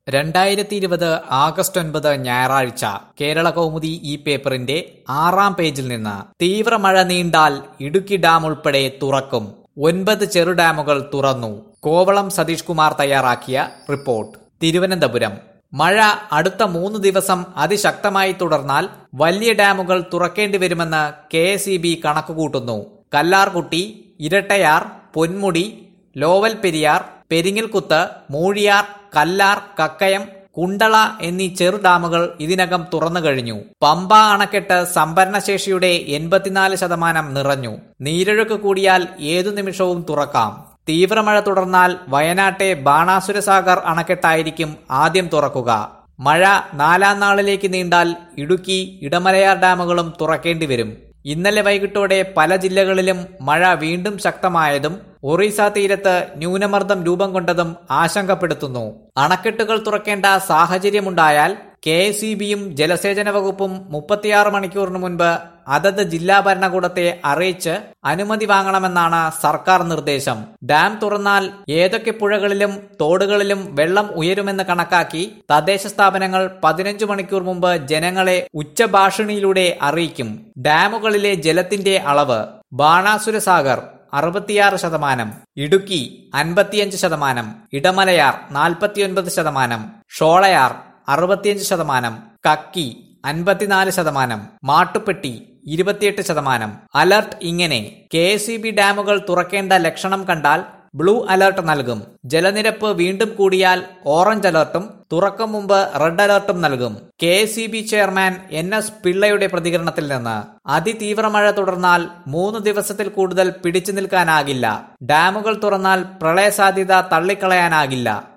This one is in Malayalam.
രണ്ടായിരത്തി ഇരുപത് ആഗസ്റ്റ് ഒൻപത് ഞായറാഴ്ച കേരള കൗമുദി ഈ പേപ്പറിന്റെ ആറാം പേജിൽ നിന്ന് തീവ്രമഴ നീണ്ടാൽ ഇടുക്കി ഡാം ഉൾപ്പെടെ തുറക്കും ഒൻപത് ചെറു ഡാമുകൾ തുറന്നു കോവളം സതീഷ് കുമാർ തയ്യാറാക്കിയ റിപ്പോർട്ട് തിരുവനന്തപുരം മഴ അടുത്ത മൂന്ന് ദിവസം അതിശക്തമായി തുടർന്നാൽ വലിയ ഡാമുകൾ തുറക്കേണ്ടി വരുമെന്ന് കെ എസ് ഇ ബി കണക്കുകൂട്ടുന്നു കല്ലാർകുട്ടി ഇരട്ടയാർ പൊന്മുടി ലോവൽ പെരിയാർ പെരിങ്ങൽകുത്ത് മൂഴിയാർ കല്ലാർ കക്കയം കുണ്ടള എന്നീ ചെറു ഡാമുകൾ ഇതിനകം തുറന്നു കഴിഞ്ഞു പമ്പ അണക്കെട്ട് സംഭരണശേഷിയുടെ എൺപത്തിനാല് ശതമാനം നിറഞ്ഞു നീരൊഴുക്ക് കൂടിയാൽ ഏതു നിമിഷവും തുറക്കാം തീവ്രമഴ തുടർന്നാൽ വയനാട്ടെ ബാണാസുരസാഗർ അണക്കെട്ടായിരിക്കും ആദ്യം തുറക്കുക മഴ നാലാം നാളിലേക്ക് നീണ്ടാൽ ഇടുക്കി ഇടമലയാർ ഡാമുകളും തുറക്കേണ്ടി വരും ഇന്നലെ വൈകിട്ടോടെ പല ജില്ലകളിലും മഴ വീണ്ടും ശക്തമായതും ഒറീസ തീരത്ത് ന്യൂനമർദ്ദം രൂപം കൊണ്ടതും ആശങ്കപ്പെടുത്തുന്നു അണക്കെട്ടുകൾ തുറക്കേണ്ട സാഹചര്യമുണ്ടായാൽ കെ എസ് ഇ ബിയും ജലസേചന വകുപ്പും മുപ്പത്തിയാറ് മണിക്കൂറിന് മുൻപ് അതത് ജില്ലാ ഭരണകൂടത്തെ അറിയിച്ച് അനുമതി വാങ്ങണമെന്നാണ് സർക്കാർ നിർദ്ദേശം ഡാം തുറന്നാൽ ഏതൊക്കെ പുഴകളിലും തോടുകളിലും വെള്ളം ഉയരുമെന്ന് കണക്കാക്കി തദ്ദേശ സ്ഥാപനങ്ങൾ പതിനഞ്ചു മണിക്കൂർ മുമ്പ് ജനങ്ങളെ ഉച്ചഭാഷിണിയിലൂടെ അറിയിക്കും ഡാമുകളിലെ ജലത്തിന്റെ അളവ് ബാണാസുര സാഗർ അറുപത്തിയാറ് ശതമാനം ഇടുക്കി അൻപത്തിയഞ്ച് ശതമാനം ഇടമലയാർ നാൽപ്പത്തിയൊൻപത് ശതമാനം ഷോളയാർ അറുപത്തിയഞ്ച് ശതമാനം കക്കി അൻപത്തിനാല് ശതമാനം മാട്ടുപ്പെട്ടി ഇരുപത്തിയെട്ട് ശതമാനം അലർട്ട് ഇങ്ങനെ കെ എസ് ഡാമുകൾ തുറക്കേണ്ട ലക്ഷണം കണ്ടാൽ ബ്ലൂ അലർട്ട് നൽകും ജലനിരപ്പ് വീണ്ടും കൂടിയാൽ ഓറഞ്ച് അലർട്ടും തുറക്കും മുമ്പ് റെഡ് അലർട്ടും നൽകും K S chairman N S പിള്ളയുടെ പ്രതികരണത്തിൽ നിന്ന് അതിതീവ്ര മഴ തുടർന്നാൽ മൂന്ന് ദിവസത്തിൽ കൂടുതൽ പിടിച്ചു നിൽക്കാനാകില്ല ഡാമുകൾ തുറന്നാൽ പ്രളയ സാധ്യത തള്ളിക്കളയാനാകില്ല